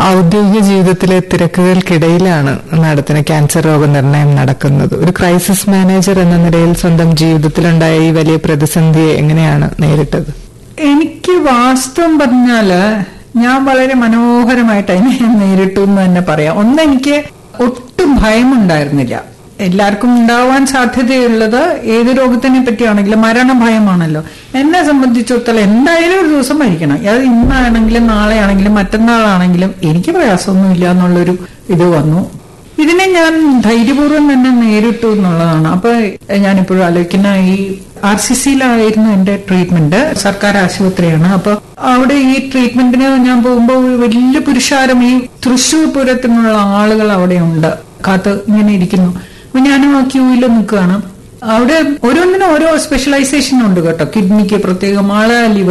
ഔദ്യോഗിക ജീവിതത്തിലെ തിരക്കുകൾക്കിടയിലാണ് മാഡത്തിന് ക്യാൻസർ രോഗനിർണയം നടക്കുന്നത് ഒരു ക്രൈസിസ് മാനേജർ എന്ന നിലയിൽ സ്വന്തം ജീവിതത്തിലുണ്ടായ ഈ വലിയ പ്രതിസന്ധിയെ എങ്ങനെയാണ് നേരിട്ടത് എനിക്ക് വാസ്തവം പറഞ്ഞാല് ഞാൻ വളരെ മനോഹരമായിട്ട് അതിനെ നേരിട്ടു എന്ന് തന്നെ പറയാം ഒന്ന് എനിക്ക് ഒട്ടും ഭയമുണ്ടായിരുന്നില്ല എല്ലാവർക്കും ഉണ്ടാവാൻ സാധ്യതയുള്ളത് ഏത് രോഗത്തിനെ പറ്റിയാണെങ്കിലും മരണഭയമാണല്ലോ എന്നെ സംബന്ധിച്ചിടത്തോളം എന്തായാലും ഒരു ദിവസം മരിക്കണം അത് ഇന്നാണെങ്കിലും നാളെ ആണെങ്കിലും മറ്റന്നാളാണെങ്കിലും എനിക്ക് പ്രയാസമൊന്നുമില്ല എന്നുള്ളൊരു ഇത് വന്നു ഇതിനെ ഞാൻ ധൈര്യപൂർവ്വം തന്നെ നേരിട്ടു എന്നുള്ളതാണ് അപ്പൊ ഞാനിപ്പോഴും ആലോചിക്കുന്ന ഈ ആർ സി സിയിലായിരുന്നു എന്റെ ട്രീറ്റ്മെന്റ് സർക്കാർ ആശുപത്രിയാണ് അപ്പൊ അവിടെ ഈ ട്രീറ്റ്മെന്റിന് ഞാൻ പോകുമ്പോൾ ഒരു വലിയ പുരുഷാരം ഈ തൃശൂർ പൂരത്തിനുള്ള ആളുകൾ അവിടെ ഉണ്ട് കാത്ത് ഇങ്ങനെ ഇരിക്കുന്നു അപ്പൊ ഞാൻ ആ ക്യൂവിൽ നിൽക്കുകയാണ് അവിടെ ഓരോന്നിനും ഓരോ സ്പെഷ്യലൈസേഷൻ ഉണ്ട് കേട്ടോ കിഡ്നിക്ക് പ്രത്യേകം ആള് ലിവർ